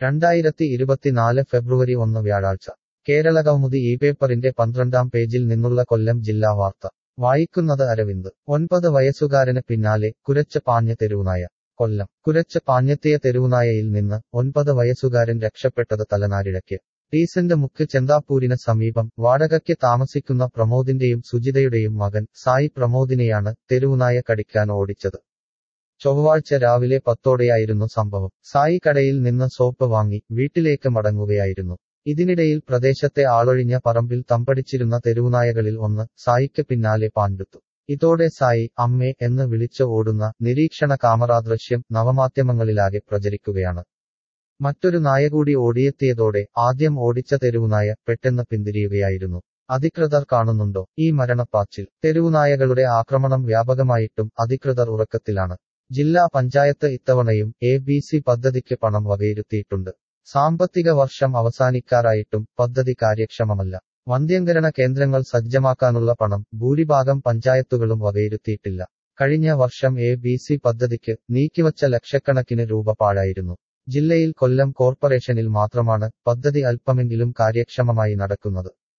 രണ്ടായിരത്തി ഇരുപത്തിനാല് ഫെബ്രുവരി ഒന്ന് വ്യാഴാഴ്ച കേരള കൗമുദി ഈ പേപ്പറിന്റെ പന്ത്രണ്ടാം പേജിൽ നിന്നുള്ള കൊല്ലം ജില്ലാ വാർത്ത വായിക്കുന്നത് അരവിന്ദ് ഒൻപത് വയസ്സുകാരന് പിന്നാലെ കുരച്ച് പാഞ്ഞ തെരുവുനായ കൊല്ലം കുരച്ച് പാഞ്ഞെത്തിയ തെരുവുനായയിൽ നിന്ന് ഒൻപത് വയസ്സുകാരൻ രക്ഷപ്പെട്ടത് തലനാരിഴയ്ക്ക് ഡീസന്റ് മുക്ക് ചെന്താപ്പൂരിന് സമീപം വാടകയ്ക്ക് താമസിക്കുന്ന പ്രമോദിന്റെയും സുജിതയുടെയും മകൻ സായി പ്രമോദിനെയാണ് തെരുവുനായ കടിക്കാൻ ഓടിച്ചത് ചൊവ്വാഴ്ച രാവിലെ പത്തോടെയായിരുന്നു സംഭവം സായി കടയിൽ നിന്ന് സോപ്പ് വാങ്ങി വീട്ടിലേക്ക് മടങ്ങുകയായിരുന്നു ഇതിനിടയിൽ പ്രദേശത്തെ ആളൊഴിഞ്ഞ പറമ്പിൽ തമ്പടിച്ചിരുന്ന തെരുവുനായകളിൽ ഒന്ന് സായിക്ക് പിന്നാലെ പാഞ്ഞെടുത്തു ഇതോടെ സായി അമ്മേ എന്ന് വിളിച്ച് ഓടുന്ന നിരീക്ഷണ കാമറാ ദൃശ്യം നവമാധ്യമങ്ങളിലാകെ പ്രചരിക്കുകയാണ് മറ്റൊരു നായ കൂടി ഓടിയെത്തിയതോടെ ആദ്യം ഓടിച്ച തെരുവുനായ പെട്ടെന്ന് പിന്തിരിയുകയായിരുന്നു അധികൃതർ കാണുന്നുണ്ടോ ഈ മരണപ്പാച്ചിൽ തെരുവുനായകളുടെ ആക്രമണം വ്യാപകമായിട്ടും അധികൃതർ ഉറക്കത്തിലാണ് ജില്ലാ പഞ്ചായത്ത് ഇത്തവണയും എ ബി സി പദ്ധതിക്ക് പണം വകയിരുത്തിയിട്ടുണ്ട് സാമ്പത്തിക വർഷം അവസാനിക്കാറായിട്ടും പദ്ധതി കാര്യക്ഷമമല്ല വന്ധ്യംകരണ കേന്ദ്രങ്ങൾ സജ്ജമാക്കാനുള്ള പണം ഭൂരിഭാഗം പഞ്ചായത്തുകളും വകയിരുത്തിയിട്ടില്ല കഴിഞ്ഞ വർഷം എ ബി സി പദ്ധതിക്ക് നീക്കിവച്ച ലക്ഷക്കണക്കിന് രൂപ പാഴായിരുന്നു ജില്ലയിൽ കൊല്ലം കോർപ്പറേഷനിൽ മാത്രമാണ് പദ്ധതി അല്പമെങ്കിലും കാര്യക്ഷമമായി നടക്കുന്നത്